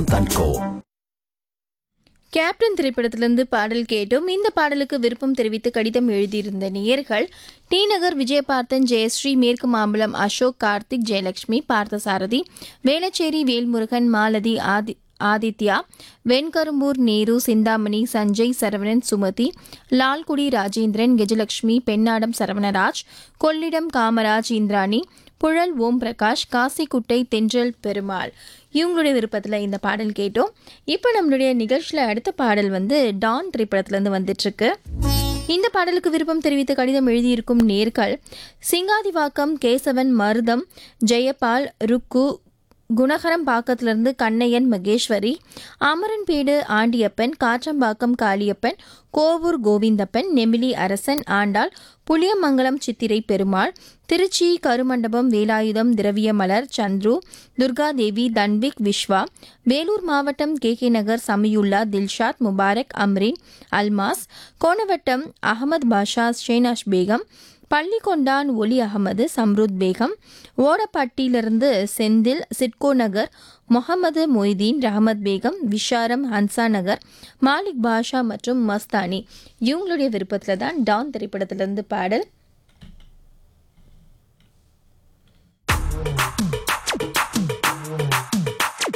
தன்கோ captain திரைப்படத்திலிருந்து பாடல் கேட்டோம் இந்த பாடலுக்கு விருப்பம் தெரிவித்து கடிதம் எழுதியிருந்த நேயர்கள் டி நகர் விஜயபார்த்தன் ஜெயஸ்ரீ மேற்கு மாம்பலம் அசோக் கார்த்திக் ஜெயலட்சுமி பார்த்தசாரதி வேளச்சேரி வேல்முருகன் மாலதி ஆதி ஆதித்யா வெண்கரும்பூர் நேரு சிந்தாமணி சஞ்சய் சரவணன் சுமதி லால்குடி ராஜேந்திரன் கெஜலட்சுமி பெண்ணாடம் சரவணராஜ் கொள்ளிடம் காமராஜ் இந்திராணி புழல் ஓம் பிரகாஷ் காசிக்குட்டை தென்றல் பெருமாள் இவங்களுடைய விருப்பத்தில் இந்த பாடல் கேட்டோம் இப்போ நம்மளுடைய நிகழ்ச்சியில் அடுத்த பாடல் வந்து டான் திரைப்படத்துலேருந்து வந்துட்டுருக்கு இந்த பாடலுக்கு விருப்பம் தெரிவித்து கடிதம் எழுதியிருக்கும் நேர்கள் சிங்காதிவாக்கம் கேசவன் மருதம் ஜெயபால் ருக்கு குணகரம் பாக்கத்திலிருந்து கண்ணையன் மகேஸ்வரி அமரன்பேடு ஆண்டியப்பன் காற்றம்பாக்கம் காளியப்பன் கோவூர் கோவிந்தப்பன் நெமிலி அரசன் ஆண்டாள் புளியமங்கலம் சித்திரை பெருமாள் திருச்சி கருமண்டபம் வேலாயுதம் திரவியமலர் சந்துரு துர்காதேவி தன்விக் விஸ்வா வேலூர் மாவட்டம் கே கே நகர் சமியுல்லா தில்ஷாத் முபாரக் அம்ரின் அல்மாஸ் கோணவட்டம் அகமது பாஷா ஷேனாஷ் பேகம் பள்ளிக்கொண்டான் ஒலி அகமது சம்ருத் பேகம் ஓடப்பட்டியிலிருந்து செந்தில் சிட்கோ நகர் முகமது மொய்தீன் ரஹமத் பேகம் விஷாரம் ஹன்சா நகர் மாலிக் பாஷா மற்றும் மஸ்தானி இவங்களுடைய விருப்பத்தில் தான் டான் திரைப்படத்திலிருந்து பாடல்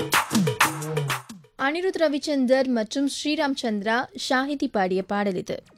அனிருத் ரவிச்சந்தர் மற்றும் ஸ்ரீராம் சந்திரா ஷாஹிதி பாடிய பாடல் இது